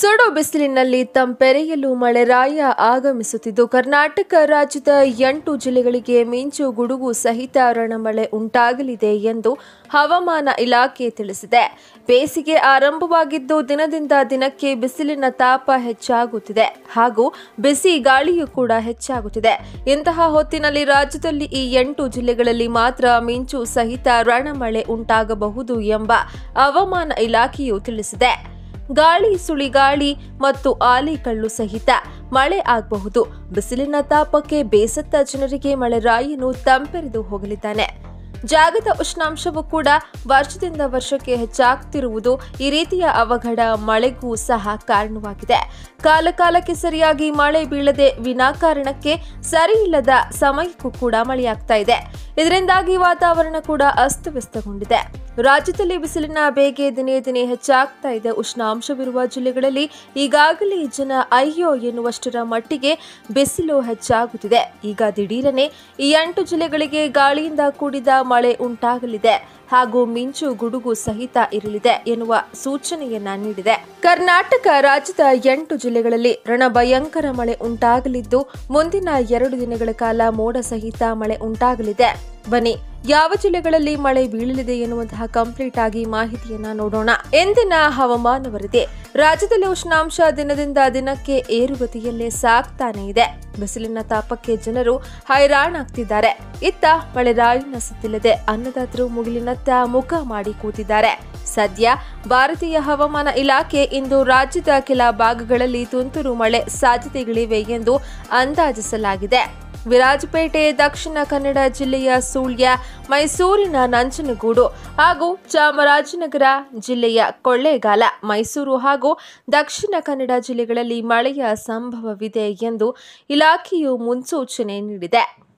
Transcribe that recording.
ಸುಡು ಬಿಸಿಲಿನಲ್ಲಿ ತಂಪೆರೆಯಲು ಮಳೆರಾಯ ಆಗಮಿಸುತ್ತಿದ್ದು ಕರ್ನಾಟಕ ರಾಜ್ಯದ ಎಂಟು ಜಿಲ್ಲೆಗಳಿಗೆ ಮಿಂಚು ಗುಡುಗು ಸಹಿತ ರಣಮಳೆ ಉಂಟಾಗಲಿದೆ ಎಂದು ಹವಾಮಾನ ಇಲಾಖೆ ತಿಳಿಸಿದೆ ಬೇಸಿಗೆ ಆರಂಭವಾಗಿದ್ದು ದಿನದಿಂದ ದಿನಕ್ಕೆ ಬಿಸಿಲಿನ ತಾಪ ಹೆಚ್ಚಾಗುತ್ತಿದೆ ಹಾಗೂ ಬಿಸಿ ಗಾಳಿಯೂ ಕೂಡ ಹೆಚ್ಚಾಗುತ್ತಿದೆ ಇಂತಹ ಹೊತ್ತಿನಲ್ಲಿ ರಾಜ್ಯದಲ್ಲಿ ಈ ಎಂಟು ಜಿಲ್ಲೆಗಳಲ್ಲಿ ಮಾತ್ರ ಮಿಂಚು ಸಹಿತ ರಣಮಳೆ ಉಂಟಾಗಬಹುದು ಎಂಬ ಹವಾಮಾನ ಇಲಾಖೆಯು ತಿಳಿಸಿದೆ ಗಾಳಿ ಸುಳಿಗಾಳಿ ಮತ್ತು ಆಲಿಕಲ್ಲು ಸಹಿತ ಮಳೆ ಆಗಬಹುದು ಬಿಸಿಲಿನ ತಾಪಕ್ಕೆ ಬೇಸತ್ತ ಜನರಿಗೆ ಮಳೆರಾಯನು ತಂಪೆರೆದು ಹೋಗಲಿದ್ದಾನೆ ಜಾಗದ ಉಷ್ಣಾಂಶವು ಕೂಡ ವರ್ಷದಿಂದ ವರ್ಷಕ್ಕೆ ಹೆಚ್ಚಾಗ್ತಿರುವುದು ಈ ರೀತಿಯ ಅವಘಡ ಮಳೆಗೂ ಸಹ ಕಾರಣವಾಗಿದೆ ಕಾಲ ಕಾಲಕ್ಕೆ ಸರಿಯಾಗಿ ಮಳೆ ಬೀಳದೆ ವಿನಾಕಾರಣಕ್ಕೆ ಸರಿಯಿಲ್ಲದ ಸಮಯಕ್ಕೂ ಕೂಡ ಮಳೆಯಾಗ್ತಾ ಇದೆ ಇದರಿಂದಾಗಿ ವಾತಾವರಣ ಕೂಡ ಅಸ್ತವ್ಯಸ್ತಗೊಂಡಿದೆ ರಾಜ್ಯದಲ್ಲಿ ಬಿಸಿಲಿನ ಬೇಗೆ ದಿನೇ ದಿನೇ ಹೆಚ್ಚಾಗ್ತಾ ಇದೆ ಉಷ್ಣಾಂಶವಿರುವ ಜಿಲ್ಲೆಗಳಲ್ಲಿ ಈಗಾಗಲೇ ಜನ ಅಯ್ಯೋ ಎನ್ನುವಷ್ಟರ ಮಟ್ಟಿಗೆ ಬಿಸಿಲು ಹೆಚ್ಚಾಗುತ್ತಿದೆ ಈಗ ದಿಢೀರನೆ ಈ ಎಂಟು ಜಿಲ್ಲೆಗಳಿಗೆ ಗಾಳಿಯಿಂದ ಕೂಡಿದ ಮಳೆ ಉಂಟಾಗಲಿದೆ ಹಾಗೂ ಮಿಂಚು ಗುಡುಗು ಸಹಿತ ಇರಲಿದೆ ಎನ್ನುವ ಸೂಚನೆಯನ್ನ ನೀಡಿದೆ ಕರ್ನಾಟಕ ರಾಜ್ಯದ ಎಂಟು ಜಿಲ್ಲೆಗಳಲ್ಲಿ ರಣಭಯಂಕರ ಮಳೆ ಉಂಟಾಗಲಿದ್ದು ಮುಂದಿನ ಎರಡು ದಿನಗಳ ಕಾಲ ಮೋಡ ಸಹಿತ ಮಳೆ ಉಂಟಾಗಲಿದೆ ಬನ್ನಿ ಯಾವ ಜಿಲ್ಲೆಗಳಲ್ಲಿ ಮಳೆ ಬೀಳಲಿದೆ ಎನ್ನುವಂತಹ ಕಂಪ್ಲೀಟ್ ಆಗಿ ಮಾಹಿತಿಯನ್ನ ನೋಡೋಣ ಎಂದಿನ ಹವಾಮಾನ ವರದಿ ರಾಜ್ಯದಲ್ಲಿ ಉಷ್ಣಾಂಶ ದಿನದಿಂದ ದಿನಕ್ಕೆ ಏರುಗತಿಯಲ್ಲೇ ಸಾಗ್ತಾನೆ ಇದೆ ಬಿಸಿಲಿನ ತಾಪಕ್ಕೆ ಜನರು ಹೈರಾಣಾಗ್ತಿದ್ದಾರೆ ಇತ್ತ ಮಳೆರಾಯಿನ ಸತ್ತಿಲ್ಲದೆ ಅನ್ನದಾತರು ಮುಗಿಲಿನತ್ತ ಮುಖ ಮಾಡಿ ಕೂತಿದ್ದಾರೆ ಸದ್ಯ ಭಾರತೀಯ ಹವಾಮಾನ ಇಲಾಖೆ ಇಂದು ರಾಜ್ಯದ ಕೆಲ ಭಾಗಗಳಲ್ಲಿ ತುಂತುರು ಮಳೆ ಸಾಧ್ಯತೆಗಳಿವೆ ಎಂದು ಅಂದಾಜಿಸಲಾಗಿದೆ ವಿರಾಜಪೇಟೆ ದಕ್ಷಿಣ ಕನ್ನಡ ಜಿಲ್ಲೆಯ ಸುಳ್ಯ ಮೈಸೂರಿನ ನಂಜನಗೂಡು ಹಾಗೂ ಚಾಮರಾಜನಗರ ಜಿಲ್ಲೆಯ ಕೊಳ್ಳೇಗಾಲ ಮೈಸೂರು ಹಾಗೂ ದಕ್ಷಿಣ ಕನ್ನಡ ಜಿಲ್ಲೆಗಳಲ್ಲಿ ಮಳೆಯ ಸಂಭವವಿದೆ ಎಂದು ಇಲಾಖೆಯು ಮುನ್ಸೂಚನೆ ನೀಡಿದೆ